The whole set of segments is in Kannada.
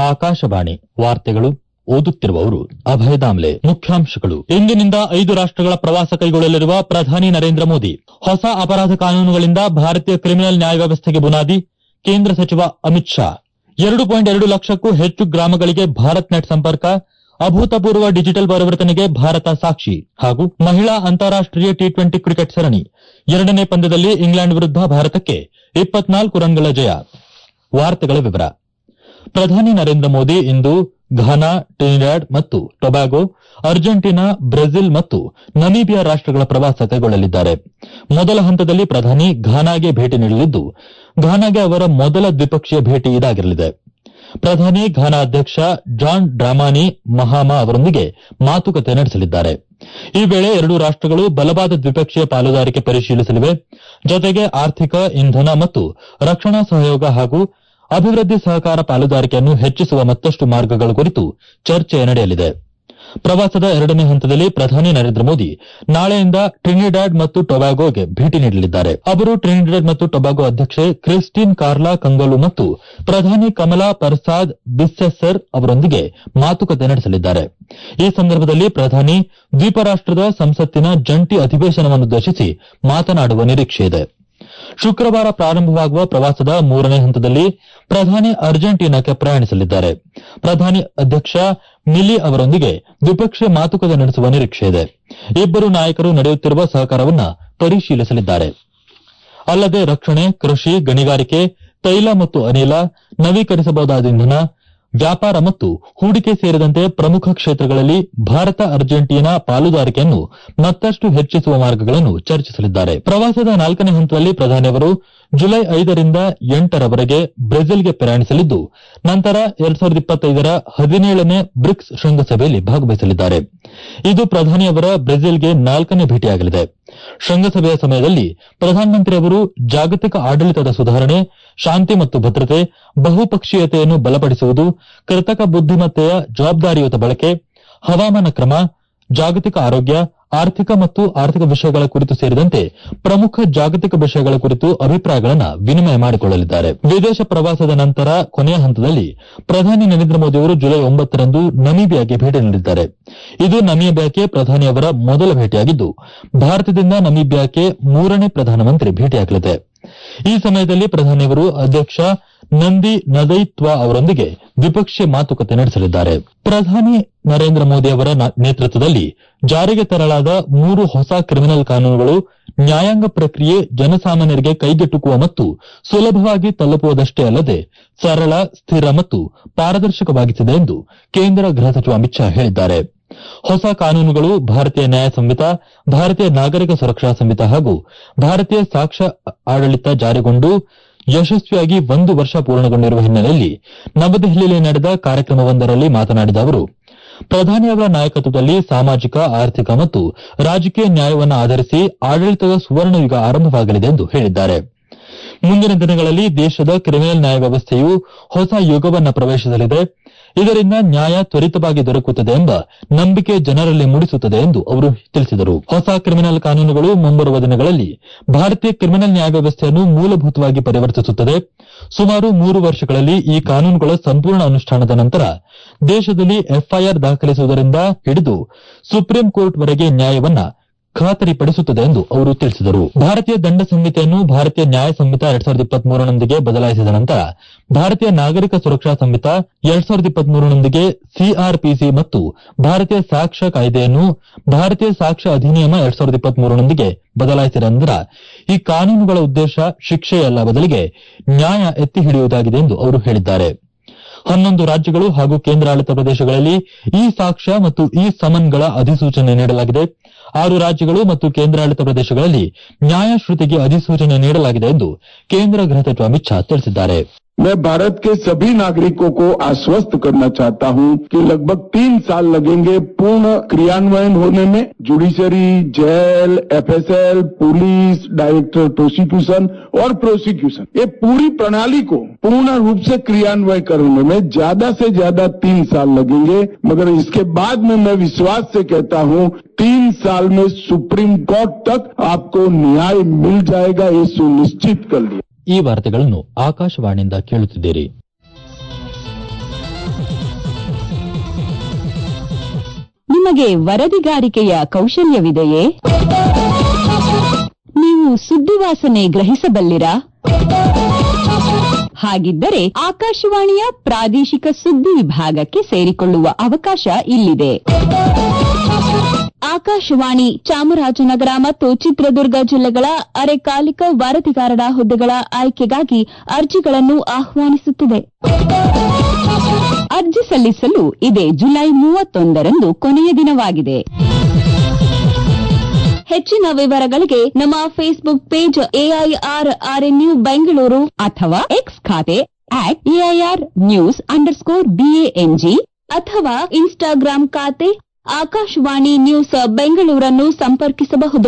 ಆಕಾಶವಾಣಿ ವಾರ್ತೆಗಳು ಓದುತ್ತಿರುವವರು ಅಭಯ ದಾಮ್ಲೆ ಮುಖ್ಯಾಂಶಗಳು ಇಂದಿನಿಂದ ಐದು ರಾಷ್ಟಗಳ ಪ್ರವಾಸ ಕೈಗೊಳ್ಳಲಿರುವ ಪ್ರಧಾನಿ ನರೇಂದ್ರ ಮೋದಿ ಹೊಸ ಅಪರಾಧ ಕಾನೂನುಗಳಿಂದ ಭಾರತೀಯ ಕ್ರಿಮಿನಲ್ ನ್ಯಾಯ ವ್ಯವಸ್ಥೆಗೆ ಬುನಾದಿ ಕೇಂದ್ರ ಸಚಿವ ಅಮಿತ್ ಶಾ ಎರಡು ಪಾಯಿಂಟ್ ಎರಡು ಲಕ್ಷಕ್ಕೂ ಹೆಚ್ಚು ಗ್ರಾಮಗಳಿಗೆ ಭಾರತ್ ನೆಟ್ ಸಂಪರ್ಕ ಅಭೂತಪೂರ್ವ ಡಿಜಿಟಲ್ ಪರಿವರ್ತನೆಗೆ ಭಾರತ ಸಾಕ್ಷಿ ಹಾಗೂ ಮಹಿಳಾ ಅಂತಾರಾಷ್ಟೀಯ ಟಿ ಟ್ವೆಂಟಿ ಕ್ರಿಕೆಟ್ ಸರಣಿ ಎರಡನೇ ಪಂದ್ಯದಲ್ಲಿ ಇಂಗ್ಲೆಂಡ್ ವಿರುದ್ಧ ಭಾರತಕ್ಕೆ ಇಪ್ಪತ್ನಾಲ್ಕು ರನ್ಗಳ ಜಯ ವಾರ್ತೆಗಳ ವಿವರ ಪ್ರಧಾನಿ ನರೇಂದ್ರ ಮೋದಿ ಇಂದು ಘಾನಾ ಟ್ರಿನಿಡ್ಯಾಡ್ ಮತ್ತು ಟೊಬ್ಯಾಗೊ ಅರ್ಜೆಂಟೀನಾ ಬ್ರೆಜಿಲ್ ಮತ್ತು ನಮೀಬಿಯಾ ರಾಷ್ಟಗಳ ಪ್ರವಾಸ ಕೈಗೊಳ್ಳಲಿದ್ದಾರೆ ಮೊದಲ ಹಂತದಲ್ಲಿ ಪ್ರಧಾನಿ ಘಾನಾಗೆ ಭೇಟಿ ನೀಡಲಿದ್ದು ಘಾನಾಗೆ ಅವರ ಮೊದಲ ದ್ವಿಪಕ್ಷೀಯ ಭೇಟಿ ಇದಾಗಿರಲಿದೆ ಪ್ರಧಾನಿ ಘಾನಾ ಅಧ್ಯಕ್ಷ ಜಾನ್ ಡ್ರಾಮಾನಿ ಮಹಾಮಾ ಅವರೊಂದಿಗೆ ಮಾತುಕತೆ ನಡೆಸಲಿದ್ದಾರೆ ಈ ವೇಳೆ ಎರಡೂ ರಾಷ್ಟಗಳು ಬಲವಾದ ದ್ವಿಪಕ್ಷೀಯ ಪಾಲುದಾರಿಕೆ ಪರಿಶೀಲಿಸಲಿವೆ ಜೊತೆಗೆ ಆರ್ಥಿಕ ಇಂಧನ ಮತ್ತು ರಕ್ಷಣಾ ಸಹಯೋಗ ಹಾಗೂ ಅಭಿವೃದ್ಧಿ ಸಹಕಾರ ಪಾಲುದಾರಿಕೆಯನ್ನು ಹೆಚ್ಚಿಸುವ ಮತ್ತಷ್ಟು ಮಾರ್ಗಗಳ ಕುರಿತು ಚರ್ಚೆ ನಡೆಯಲಿದೆ ಪ್ರವಾಸದ ಎರಡನೇ ಹಂತದಲ್ಲಿ ಪ್ರಧಾನಿ ನರೇಂದ್ರ ಮೋದಿ ನಾಳೆಯಿಂದ ಟ್ರಿನಿಡ್ಯಾಡ್ ಮತ್ತು ಟೊಬ್ಯಾಗೊಗೆ ಭೇಟಿ ನೀಡಲಿದ್ದಾರೆ ಅವರು ಟ್ರಿನಿಡ್ಯಾಡ್ ಮತ್ತು ಟೊಬ್ಯಾಗೊ ಅಧ್ಯಕ್ಷೆ ಕ್ರಿಸ್ಟಿನ್ ಕಾರ್ಲಾ ಕಂಗೊಲು ಮತ್ತು ಪ್ರಧಾನಿ ಕಮಲಾ ಪರ್ಸಾದ್ ಬಿಸ್ಸೆಸ್ಸರ್ ಅವರೊಂದಿಗೆ ಮಾತುಕತೆ ನಡೆಸಲಿದ್ದಾರೆ ಈ ಸಂದರ್ಭದಲ್ಲಿ ಪ್ರಧಾನಿ ದ್ವೀಪ ರಾಷ್ಟದ ಸಂಸತ್ತಿನ ಜಂಟಿ ಅಧಿವೇಶನವನ್ನುದ್ದೇಶಿಸಿ ಮಾತನಾಡುವ ನಿರೀಕ್ಷೆಯಿದೆ ಶುಕ್ರವಾರ ಪ್ರಾರಂಭವಾಗುವ ಪ್ರವಾಸದ ಮೂರನೇ ಹಂತದಲ್ಲಿ ಪ್ರಧಾನಿ ಅರ್ಜೆಂಟೀನಾಕ್ಕೆ ಪ್ರಯಾಣಿಸಲಿದ್ದಾರೆ ಪ್ರಧಾನಿ ಅಧ್ಯಕ್ಷ ಮಿಲಿ ಅವರೊಂದಿಗೆ ದ್ವಿಪಕ್ಷೀಯ ಮಾತುಕತೆ ನಡೆಸುವ ನಿರೀಕ್ಷೆಯಿದೆ ಇಬ್ಬರು ನಾಯಕರು ನಡೆಯುತ್ತಿರುವ ಸಹಕಾರವನ್ನು ಪರಿಶೀಲಿಸಲಿದ್ದಾರೆ ಅಲ್ಲದೆ ರಕ್ಷಣೆ ಕೃಷಿ ಗಣಿಗಾರಿಕೆ ತೈಲ ಮತ್ತು ಅನಿಲ ನವೀಕರಿಸಬಹುದಾದ ಇಂಧನ ವ್ಯಾಪಾರ ಮತ್ತು ಹೂಡಿಕೆ ಸೇರಿದಂತೆ ಪ್ರಮುಖ ಕ್ಷೇತ್ರಗಳಲ್ಲಿ ಭಾರತ ಅರ್ಜೆಂಟೀನಾ ಪಾಲುದಾರಿಕೆಯನ್ನು ಮತ್ತಷ್ಟು ಹೆಚ್ಚಿಸುವ ಮಾರ್ಗಗಳನ್ನು ಚರ್ಚಿಸಲಿದ್ದಾರೆ ಪ್ರವಾಸದ ನಾಲ್ಕನೇ ಹಂತದಲ್ಲಿ ಪ್ರಧಾನಿ ಅವರು ಜುಲೈ ಐದರಿಂದ ಎಂಟರವರೆಗೆ ಬ್ರೆಜಿಲ್ಗೆ ಪ್ರಯಾಣಿಸಲಿದ್ದು ನಂತರ ಎರಡ್ ಸಾವಿರದ ಇಪ್ಪತ್ತೈದರ ಹದಿನೇಳನೇ ಬ್ರಿಕ್ಸ್ ಶೃಂಗಸಭೆಯಲ್ಲಿ ಭಾಗವಹಿಸಲಿದ್ದಾರೆ ಇದು ಪ್ರಧಾನಿ ಅವರ ಬ್ರೆಜಿಲ್ಗೆ ನಾಲ್ಕನೇ ಭೇಟಿಯಾಗಲಿದೆ ಶೃಂಗಸಭೆಯ ಸಮಯದಲ್ಲಿ ಪ್ರಧಾನಮಂತ್ರಿ ಅವರು ಜಾಗತಿಕ ಆಡಳಿತದ ಸುಧಾರಣೆ ಶಾಂತಿ ಮತ್ತು ಭದ್ರತೆ ಬಹುಪಕ್ಷೀಯತೆಯನ್ನು ಬಲಪಡಿಸುವುದು ಕೃತಕ ಬುದ್ದಿಮತ್ತೆಯ ಜವಾಬ್ದಾರಿಯುತ ಬಳಕೆ ಹವಾಮಾನ ಕ್ರಮ ಜಾಗತಿಕ ಆರೋಗ್ಯ ಆರ್ಥಿಕ ಮತ್ತು ಆರ್ಥಿಕ ವಿಷಯಗಳ ಕುರಿತು ಸೇರಿದಂತೆ ಪ್ರಮುಖ ಜಾಗತಿಕ ವಿಷಯಗಳ ಕುರಿತು ಅಭಿಪ್ರಾಯಗಳನ್ನು ವಿನಿಮಯ ಮಾಡಿಕೊಳ್ಳಲಿದ್ದಾರೆ ವಿದೇಶ ಪ್ರವಾಸದ ನಂತರ ಕೊನೆಯ ಹಂತದಲ್ಲಿ ಪ್ರಧಾನಿ ನರೇಂದ್ರ ಮೋದಿ ಅವರು ಜುಲೈ ಒಂಬತ್ತರಂದು ನಮೀಬಿಯಾಗೆ ಭೇಟಿ ನೀಡಿದ್ದಾರೆ ಇದು ನಮೀಬಿಯಾಕ್ಕೆ ಪ್ರಧಾನಿ ಅವರ ಮೊದಲ ಭೇಟಿಯಾಗಿದ್ದು ಭಾರತದಿಂದ ನಮೀಬಿಯಾಕ್ಕೆ ಮೂರನೇ ಪ್ರಧಾನಮಂತ್ರಿ ಭೇಟಿಯಾಗಲಿದೆ ಈ ಸಮಯದಲ್ಲಿ ಪ್ರಧಾನಿಯವರು ಅಧ್ಯಕ್ಷ ನಂದಿ ನದೈತ್ವ ಅವರೊಂದಿಗೆ ದ್ವಿಪಕ್ಷೀಯ ಮಾತುಕತೆ ನಡೆಸಲಿದ್ದಾರೆ ಪ್ರಧಾನಿ ನರೇಂದ್ರ ಮೋದಿ ಅವರ ನೇತೃತ್ವದಲ್ಲಿ ಜಾರಿಗೆ ತರಲಾದ ಮೂರು ಹೊಸ ಕ್ರಿಮಿನಲ್ ಕಾನೂನುಗಳು ನ್ಯಾಯಾಂಗ ಪ್ರಕ್ರಿಯೆ ಜನಸಾಮಾನ್ಯರಿಗೆ ಕೈಗೆಟುಕುವ ಮತ್ತು ಸುಲಭವಾಗಿ ತಲುಪುವುದಷ್ಟೇ ಅಲ್ಲದೆ ಸರಳ ಸ್ಥಿರ ಮತ್ತು ಪಾರದರ್ಶಕವಾಗಿಸಿದೆ ಎಂದು ಕೇಂದ್ರ ಗೃಹ ಸಚಿವ ಅಮಿತ್ ಶಾ ಹೇಳಿದ್ದಾರೆ ಹೊಸ ಕಾನೂನುಗಳು ಭಾರತೀಯ ನ್ಯಾಯ ಸಂಹಿತ ಭಾರತೀಯ ನಾಗರಿಕ ಸುರಕ್ಷಾ ಸಂಹಿತ ಹಾಗೂ ಭಾರತೀಯ ಸಾಕ್ಷ್ಯ ಆಡಳಿತ ಜಾರಿಗೊಂಡು ಯಶಸ್ವಿಯಾಗಿ ಒಂದು ವರ್ಷ ಪೂರ್ಣಗೊಂಡಿರುವ ಹಿನ್ನೆಲೆಯಲ್ಲಿ ನವದೆಹಲಿಯಲ್ಲಿ ನಡೆದ ಕಾರ್ಯಕ್ರಮವೊಂದರಲ್ಲಿ ಮಾತನಾಡಿದ ಅವರು ಪ್ರಧಾನಿ ಅವರ ನಾಯಕತ್ವದಲ್ಲಿ ಸಾಮಾಜಿಕ ಆರ್ಥಿಕ ಮತ್ತು ರಾಜಕೀಯ ನ್ಯಾಯವನ್ನು ಆಧರಿಸಿ ಆಡಳಿತದ ಸುವರ್ಣಯುಗ ಆರಂಭವಾಗಲಿದೆ ಎಂದು ಹೇಳಿದ್ದಾರೆ ಮುಂದಿನ ದಿನಗಳಲ್ಲಿ ದೇಶದ ಕ್ರಿಮಿನಲ್ ನ್ಯಾಯ ವ್ಯವಸ್ಥೆಯು ಹೊಸ ಯುಗವನ್ನು ಪ್ರವೇಶಿಸಲಿದೆ ಇದರಿಂದ ನ್ಯಾಯ ತ್ವರಿತವಾಗಿ ದೊರಕುತ್ತದೆ ಎಂಬ ನಂಬಿಕೆ ಜನರಲ್ಲಿ ಮೂಡಿಸುತ್ತದೆ ಎಂದು ಅವರು ತಿಳಿಸಿದರು ಹೊಸ ಕ್ರಿಮಿನಲ್ ಕಾನೂನುಗಳು ಮುಂಬರುವ ದಿನಗಳಲ್ಲಿ ಭಾರತೀಯ ಕ್ರಿಮಿನಲ್ ನ್ಯಾಯ ವ್ಯವಸ್ಥೆಯನ್ನು ಮೂಲಭೂತವಾಗಿ ಪರಿವರ್ತಿಸುತ್ತದೆ ಸುಮಾರು ಮೂರು ವರ್ಷಗಳಲ್ಲಿ ಈ ಕಾನೂನುಗಳ ಸಂಪೂರ್ಣ ಅನುಷ್ಠಾನದ ನಂತರ ದೇಶದಲ್ಲಿ ಎಫ್ಐಆರ್ ದಾಖಲಿಸುವುದರಿಂದ ಹಿಡಿದು ಸುಪ್ರೀಂ ಕೋರ್ಟ್ ವರೆಗೆ ನ್ಯಾಯವನ್ನ ಖಾತರಿಪಡಿಸುತ್ತದೆ ಎಂದು ಅವರು ತಿಳಿಸಿದರು ಭಾರತೀಯ ದಂಡ ಸಂಹಿತೆಯನ್ನು ಭಾರತೀಯ ನ್ಯಾಯ ಸಂಹಿತ ಎರಡ್ ಸಾವಿರದ ಇಪ್ಪತ್ಮೂರನೊಂದಿಗೆ ಬದಲಾಯಿಸಿದ ನಂತರ ಭಾರತೀಯ ನಾಗರಿಕ ಸುರಕ್ಷಾ ಸಂಹಿತ ಎರಡ್ ಸಾವಿರದ ಇಪ್ಪತ್ಮೂರನೊಂದಿಗೆ ಸಿಆರ್ಪಿಸಿ ಮತ್ತು ಭಾರತೀಯ ಸಾಕ್ಷ್ಯ ಕಾಯ್ದೆಯನ್ನು ಭಾರತೀಯ ಸಾಕ್ಷ್ಯ ಅಧಿನಿಯಮ ಎರಡ್ ಸಾವಿರದ ಇಪ್ಪತ್ಮೂರನೊಂದಿಗೆ ಬದಲಾಯಿಸಿದ ನಂತರ ಈ ಕಾನೂನುಗಳ ಉದ್ದೇಶ ಶಿಕ್ಷೆಯಲ್ಲ ಬದಲಿಗೆ ನ್ಯಾಯ ಎತ್ತಿ ಹಿಡಿಯುವುದಾಗಿದೆ ಎಂದು ಅವರು ಹೇಳಿದ್ದಾರೆ ಹನ್ನೊಂದು ರಾಜ್ಯಗಳು ಹಾಗೂ ಕೇಂದ್ರಾಡಳಿತ ಪ್ರದೇಶಗಳಲ್ಲಿ ಇ ಸಾಕ್ಷ್ಯ ಮತ್ತು ಇ ಸಮನ್ಗಳ ಅಧಿಸೂಚನೆ ನೀಡಲಾಗಿದೆ ಆರು ರಾಜ್ಯಗಳು ಮತ್ತು ಕೇಂದ್ರಾಡಳಿತ ಪ್ರದೇಶಗಳಲ್ಲಿ ನ್ಯಾಯಶ್ರುತಿಗೆ ಅಧಿಸೂಚನೆ ನೀಡಲಾಗಿದೆ ಎಂದು ಕೇಂದ್ರ ಗೃಹ ಸಚಿವ ಅಮಿತ್ ಶಾ ತಿಳಿಸಿದ್ದಾರೆ मैं भारत के सभी नागरिकों को आश्वस्त करना चाहता हूं कि लगभग तीन साल लगेंगे पूर्ण क्रियान्वयन होने में judiciary jail FSL police director prosecution और प्रोसिक्यूशन ये पूरी प्रणाली को पूर्ण रूप से क्रियान्वय करने में ज्यादा से ज्यादा तीन साल लगेंगे मगर इसके बाद में मैं विश्वास से कहता हूं तीन साल में सुप्रीम कोर्ट तक आपको न्याय मिल जाएगा ये सुनिश्चित कर लिया ಈ ವಾರ್ತೆಗಳನ್ನು ಆಕಾಶವಾಣಿಯಿಂದ ಕೇಳುತ್ತಿದ್ದೀರಿ ನಿಮಗೆ ವರದಿಗಾರಿಕೆಯ ಕೌಶಲ್ಯವಿದೆಯೇ ನೀವು ಸುದ್ದಿವಾಸನೆ ಗ್ರಹಿಸಬಲ್ಲಿರಾ ಹಾಗಿದ್ದರೆ ಆಕಾಶವಾಣಿಯ ಪ್ರಾದೇಶಿಕ ಸುದ್ದಿ ವಿಭಾಗಕ್ಕೆ ಸೇರಿಕೊಳ್ಳುವ ಅವಕಾಶ ಇಲ್ಲಿದೆ ಆಕಾಶವಾಣಿ ಚಾಮರಾಜನಗರ ಮತ್ತು ಚಿತ್ರದುರ್ಗ ಜಿಲ್ಲೆಗಳ ಅರೆಕಾಲಿಕ ವರದಿಗಾರರ ಹುದ್ದೆಗಳ ಆಯ್ಕೆಗಾಗಿ ಅರ್ಜಿಗಳನ್ನು ಆಹ್ವಾನಿಸುತ್ತಿದೆ ಅರ್ಜಿ ಸಲ್ಲಿಸಲು ಇದೇ ಜುಲೈ ಮೂವತ್ತೊಂದರಂದು ಕೊನೆಯ ದಿನವಾಗಿದೆ ಹೆಚ್ಚಿನ ವಿವರಗಳಿಗೆ ನಮ್ಮ Facebook page AIR RNU Bengaluru ಅಥವಾ ಎಕ್ಸ್ ಖಾತೆ at AIR news underscore BANG ಅಥವಾ ಇನ್ಸ್ಟಾಗ್ರಾಂ ಖಾತೆ ಆಕಾಶವಾಣಿ ನ್ಯೂಸ್ ಬೆಂಗಳೂರನ್ನು ಸಂಪರ್ಕಿಸಬಹುದು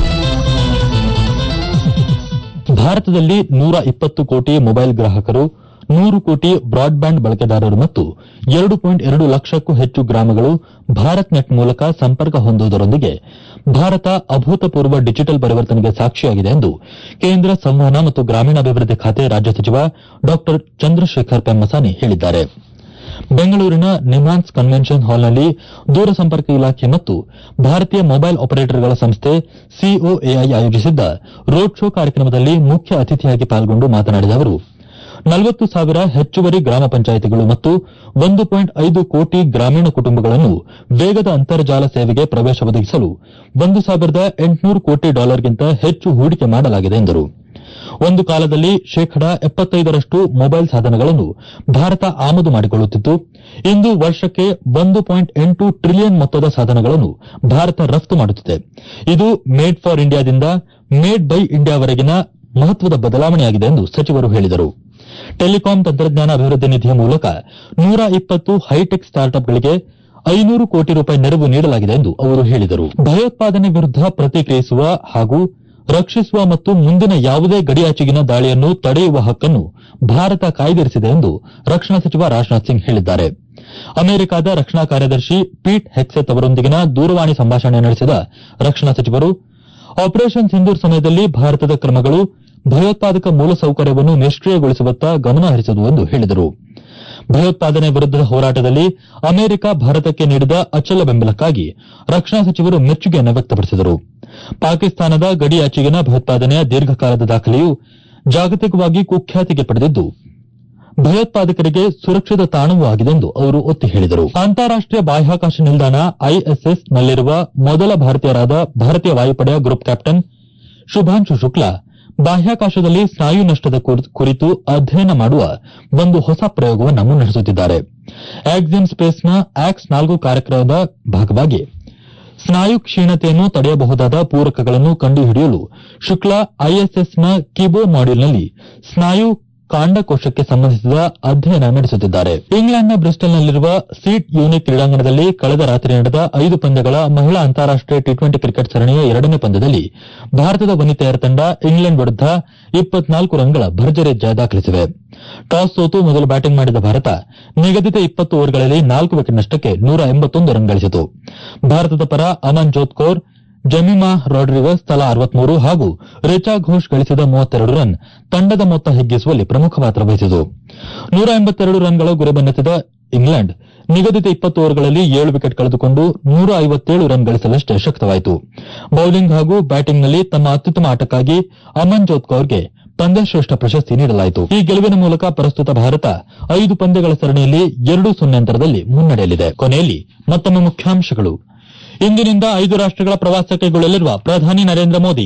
ಭಾರತದಲ್ಲಿ ನೂರ ಇಪ್ಪತ್ತು ಕೋಟಿ ಮೊಬೈಲ್ ಗ್ರಾಹಕರು ನೂರು ಕೋಟಿ ಬ್ರಾಡ್ಬ್ಯಾಂಡ್ ಬಳಕೆದಾರರು ಮತ್ತು ಎರಡು ಪಾಯಿಂಟ್ ಎರಡು ಲಕ್ಷಕ್ಕೂ ಹೆಚ್ಚು ಗ್ರಾಮಗಳು ಭಾರತ್ ನೆಟ್ ಮೂಲಕ ಸಂಪರ್ಕ ಹೊಂದುವುದರೊಂದಿಗೆ ಭಾರತ ಅಭೂತಪೂರ್ವ ಡಿಜಿಟಲ್ ಪರಿವರ್ತನೆಗೆ ಸಾಕ್ಷಿಯಾಗಿದೆ ಎಂದು ಕೇಂದ್ರ ಸಂವಹನ ಮತ್ತು ಗ್ರಾಮೀಣಾಭಿವೃದ್ಧಿ ಖಾತೆ ರಾಜ್ಯ ಸಚಿವ ಡಾ ಚಂದ್ರಶೇಖರ್ ಪೆಮ್ಮಸಾನಿ ಹೇಳಿದ್ದಾರೆ ಬೆಂಗಳೂರಿನ ನಿಮ್ಹಾನ್ಸ್ ಕನ್ವೆನ್ಷನ್ ಹಾಲ್ನಲ್ಲಿ ದೂರಸಂಪರ್ಕ ಇಲಾಖೆ ಮತ್ತು ಭಾರತೀಯ ಮೊಬೈಲ್ ಆಪರೇಟರ್ಗಳ ಸಂಸ್ಥೆ ಸಿಒಎಐ ಆಯೋಜಿಸಿದ್ದ ರೋಡ್ ಶೋ ಕಾರ್ಯಕ್ರಮದಲ್ಲಿ ಮುಖ್ಯ ಅತಿಥಿಯಾಗಿ ಪಾಲ್ಗೊಂಡು ಮಾತನಾಡಿದ ಅವರು ನಲವತ್ತು ಸಾವಿರ ಹೆಚ್ಚುವರಿ ಗ್ರಾಮ ಪಂಚಾಯಿತಿಗಳು ಮತ್ತು ಒಂದು ಪಾಯಿಂಟ್ ಐದು ಕೋಟಿ ಗ್ರಾಮೀಣ ಕುಟುಂಬಗಳನ್ನು ವೇಗದ ಅಂತರ್ಜಾಲ ಸೇವೆಗೆ ಪ್ರವೇಶ ಒದಗಿಸಲು ಒಂದು ಸಾವಿರದ ಎಂಟುನೂರು ಕೋಟಿ ಡಾಲರ್ಗಿಂತ ಹೆಚ್ಚು ಹೂಡಿಕೆ ಮಾಡಲಾಗಿದೆ ಎಂದರು ಒಂದು ಕಾಲದಲ್ಲಿ ಶೇಕಡ ಎಪ್ಪತ್ತೈದರಷ್ಟು ಮೊಬೈಲ್ ಸಾಧನಗಳನ್ನು ಭಾರತ ಆಮದು ಮಾಡಿಕೊಳ್ಳುತ್ತಿತ್ತು ಇಂದು ವರ್ಷಕ್ಕೆ ಒಂದು ಪಾಯಿಂಟ್ ಎಂಟು ಟ್ರಿಲಿಯನ್ ಮೊತ್ತದ ಸಾಧನಗಳನ್ನು ಭಾರತ ರಫ್ತು ಮಾಡುತ್ತಿದೆ ಇದು ಮೇಡ್ ಫಾರ್ ಇಂಡಿಯಾದಿಂದ ಮೇಡ್ ಬೈ ಇಂಡಿಯಾವರೆಗಿನ ಮಹತ್ವದ ಬದಲಾವಣೆಯಾಗಿದೆ ಎಂದು ಸಚಿವರು ಹೇಳಿದರು ಟೆಲಿಕಾಂ ತಂತ್ರಜ್ಞಾನ ಅಭಿವೃದ್ಧಿ ನಿಧಿಯ ಮೂಲಕ ನೂರ ಇಪ್ಪತ್ತು ಹೈಟೆಕ್ ಸ್ಟಾರ್ಟ್ಅಪ್ಗಳಿಗೆ ಐನೂರು ಕೋಟಿ ರೂಪಾಯಿ ನೆರವು ನೀಡಲಾಗಿದೆ ಎಂದು ಅವರು ಹೇಳಿದರು ಭಯೋತ್ಪಾದನೆ ವಿರುದ್ಧ ಪ್ರತಿಕ್ರಿಯಿಸುವ ಹಾಗೂ ರಕ್ಷಿಸುವ ಮತ್ತು ಮುಂದಿನ ಯಾವುದೇ ಗಡಿಯಾಚೆಗಿನ ದಾಳಿಯನ್ನು ತಡೆಯುವ ಹಕ್ಕನ್ನು ಭಾರತ ಕಾಯ್ದಿರಿಸಿದೆ ಎಂದು ರಕ್ಷಣಾ ಸಚಿವ ರಾಜನಾಥ್ ಸಿಂಗ್ ಹೇಳಿದ್ದಾರೆ ಅಮೆರಿಕದ ರಕ್ಷಣಾ ಕಾರ್ಯದರ್ಶಿ ಪೀಟ್ ಹೆಕ್ಸೆತ್ ಅವರೊಂದಿಗಿನ ದೂರವಾಣಿ ಸಂಭಾಷಣೆ ನಡೆಸಿದ ರಕ್ಷಣಾ ಸಚಿವರು ಆಪರೇಷನ್ ಸಿಂಧೂರ್ ಸಮಯದಲ್ಲಿ ಭಾರತದ ಕ್ರಮಗಳು ಭಯೋತ್ಪಾದಕ ಮೂಲಸೌಕರ್ಯವನ್ನು ನಿಷ್ಕ್ರಿಯಗೊಳಿಸುವತ್ತ ಗಮನ ಹರಿಸಿದವು ಎಂದು ಹೇಳಿದರು ಭಯೋತ್ಪಾದನೆ ವಿರುದ್ದದ ಹೋರಾಟದಲ್ಲಿ ಅಮೆರಿಕ ಭಾರತಕ್ಕೆ ನೀಡಿದ ಅಚಲ ಬೆಂಬಲಕ್ಕಾಗಿ ರಕ್ಷಣಾ ಸಚಿವರು ಮೆಚ್ಚುಗೆಯನ್ನು ವ್ಯಕ್ತಪಡಿಸಿದರು ಪಾಕಿಸ್ತಾನದ ಗಡಿಯಾಚೆಗಿನ ಭಯೋತ್ಪಾದನೆಯ ದೀರ್ಘಕಾಲದ ದಾಖಲೆಯು ಜಾಗತಿಕವಾಗಿ ಕುಖ್ಯಾತಿಗೆ ಪಡೆದಿದ್ದು ಭಯೋತ್ಪಾದಕರಿಗೆ ಸುರಕ್ಷಿತ ತಾಣವೂ ಆಗಿದೆ ಎಂದು ಅವರು ಒತ್ತಿ ಹೇಳಿದರು ಅಂತಾರಾಷ್ಟೀಯ ಬಾಹ್ಯಾಕಾಶ ನಿಲ್ದಾಣ ಐಎಸ್ಎಸ್ ನಲ್ಲಿರುವ ಮೊದಲ ಭಾರತೀಯರಾದ ಭಾರತೀಯ ವಾಯುಪಡೆಯ ಗ್ರೂಪ್ ಕ್ಯಾಪ್ಟನ್ ಶುಭಾಂಶು ಶುಕ್ಲಾ ಬಾಹ್ಯಾಕಾಶದಲ್ಲಿ ಸ್ನಾಯು ನಷ್ಟದ ಕುರಿತು ಅಧ್ಯಯನ ಮಾಡುವ ಒಂದು ಹೊಸ ಪ್ರಯೋಗವನ್ನು ಮುನ್ನಡೆಸುತ್ತಿದ್ದಾರೆ ಆಕ್ಸಿಮ್ ಸ್ಪೇಸ್ನ ಆಕ್ಸ್ ನಾಲ್ಕು ಕಾರ್ಯಕ್ರಮದ ಭಾಗವಾಗಿ ಸ್ನಾಯು ಕ್ಷೀಣತೆಯನ್ನು ತಡೆಯಬಹುದಾದ ಪೂರಕಗಳನ್ನು ಕಂಡುಹಿಡಿಯಲು ಶುಕ್ಲಾ ಐಎಸ್ಎಸ್ನ ಕಿಬೋ ಮಾಡ್ಯೂಲ್ನಲ್ಲಿ ಸ್ನಾಯು ಕಾಂಡಕೋಶಕ್ಕೆ ಸಂಬಂಧಿಸಿದ ಅಧ್ಯಯನ ನಡೆಸುತ್ತಿದ್ದಾರೆ ಇಂಗ್ಲೆಂಡ್ನ ಬ್ರಿಸ್ಟಲ್ನಲ್ಲಿರುವ ಸೀಟ್ ಯೂನಿಕ್ ಕ್ರೀಡಾಂಗಣದಲ್ಲಿ ಕಳೆದ ರಾತ್ರಿ ನಡೆದ ಐದು ಪಂದ್ಯಗಳ ಮಹಿಳಾ ಅಂತಾರಾಷ್ಟೀಯ ಟಿ ಟ್ವೆಂಟಿ ಕ್ರಿಕೆಟ್ ಸರಣಿಯ ಎರಡನೇ ಪಂದ್ಯದಲ್ಲಿ ಭಾರತದ ವನಿತೆಯರ ತಂಡ ಇಂಗ್ಲೆಂಡ್ ವಿರುದ್ಧ ಇಪ್ಪತ್ನಾಲ್ಕು ರನ್ಗಳ ಭರ್ಜರಿ ಜಯ ದಾಖಲಿಸಿವೆ ಟಾಸ್ ಸೋತು ಮೊದಲು ಬ್ಯಾಟಿಂಗ್ ಮಾಡಿದ ಭಾರತ ನಿಗದಿತ ಇಪ್ಪತ್ತು ಓವರ್ಗಳಲ್ಲಿ ನಾಲ್ಕು ವಿಕೆಟ್ ನಷ್ಟಕ್ಕೆ ನೂರ ಎಂಬತ್ತೊಂದು ರನ್ ಗಳಿಸಿತು ಭಾರತದ ಪರ ಅಮನ್ ಜೋತ್ ಕೌರ್ ಜಮೀಮಾ ರಾಡ್ರಿಗಸ್ ತಲಾ ಅರವತ್ಮೂರು ಹಾಗೂ ರಿಚಾ ಘೋಷ್ ಗಳಿಸಿದ ಮೂವತ್ತೆರಡು ರನ್ ತಂಡದ ಮೊತ್ತ ಹಿಗ್ಗಿಸುವಲ್ಲಿ ಪ್ರಮುಖ ಪಾತ್ರ ವಹಿಸಿತು ನೂರ ಎಂಬತ್ತೆರಡು ರನ್ಗಳ ಗುರಿ ಬೆನ್ನತ್ತಿದ ಇಂಗ್ಲೆಂಡ್ ನಿಗದಿತ ಇಪ್ಪತ್ತು ಓವರ್ಗಳಲ್ಲಿ ಏಳು ವಿಕೆಟ್ ಕಳೆದುಕೊಂಡು ನೂರ ಐವತ್ತೇಳು ರನ್ ಗಳಿಸಲಷ್ಟೇ ಶಕ್ತವಾಯಿತು ಬೌಲಿಂಗ್ ಹಾಗೂ ಬ್ಯಾಟಿಂಗ್ನಲ್ಲಿ ತಮ್ಮ ಅತ್ಯುತ್ತಮ ಆಟಕ್ಕಾಗಿ ಅಮನ್ ಜೋತ್ ಕೌರ್ಗೆ ಪಂದ್ಯಶ್ರೇಷ್ಠ ಪ್ರಶಸ್ತಿ ನೀಡಲಾಯಿತು ಈ ಗೆಲುವಿನ ಮೂಲಕ ಪ್ರಸ್ತುತ ಭಾರತ ಐದು ಪಂದ್ಯಗಳ ಸರಣಿಯಲ್ಲಿ ಎರಡು ಸೊನ್ನೆ ಅಂತರದಲ್ಲಿ ಮುನ್ನಡೆಯಲಿದೆ ಕೊನೆಯಲ್ಲಿ ಮತ್ತೊಮ್ಮೆ ಮುಖ್ಯಾಂಶಗಳು ಇಂದಿನಿಂದ ಐದು ರಾಷ್ಟಗಳ ಪ್ರವಾಸ ಕೈಗೊಳ್ಳಲಿರುವ ಪ್ರಧಾನಿ ನರೇಂದ್ರ ಮೋದಿ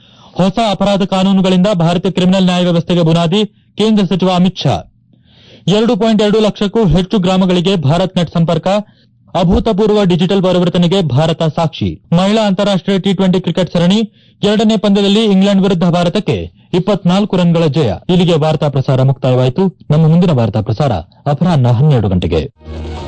ಹೊಸ ಅಪರಾಧ ಕಾನೂನುಗಳಿಂದ ಭಾರತೀಯ ಕ್ರಿಮಿನಲ್ ನ್ಯಾಯ ವ್ಯವಸ್ಥೆಗೆ ಬುನಾದಿ ಕೇಂದ್ರ ಸಚಿವ ಅಮಿತ್ ಶಾ ಎರಡು ಪಾಯಿಂಟ್ ಎರಡು ಲಕ್ಷಕ್ಕೂ ಹೆಚ್ಚು ಗ್ರಾಮಗಳಿಗೆ ಭಾರತ್ ನೆಟ್ ಸಂಪರ್ಕ ಅಭೂತಪೂರ್ವ ಡಿಜಿಟಲ್ ಪರಿವರ್ತನೆಗೆ ಭಾರತ ಸಾಕ್ಷಿ ಮಹಿಳಾ ಅಂತಾರಾಷ್ಟೀಯ ಟಿ ಟ್ವೆಂಟಿ ಕ್ರಿಕೆಟ್ ಸರಣಿ ಎರಡನೇ ಪಂದ್ಯದಲ್ಲಿ ಇಂಗ್ಲೆಂಡ್ ವಿರುದ್ಧ ಭಾರತಕ್ಕೆ ಇಪ್ಪತ್ನಾಲ್ಕು ರನ್ಗಳ ಜಯ ಇಲ್ಲಿಗೆ ವಾರ್ತಾ ಪ್ರಸಾರ ಮುಕ್ತಾಯವಾಯಿತು ನಮ್ಮ ಮುಂದಿನ ವಾರ್ತಾ ಪ್ರಸಾರ ಅಪರಾಹ್ನ ಹನ್ನೆರಡು ಗಂಟೆಗೆ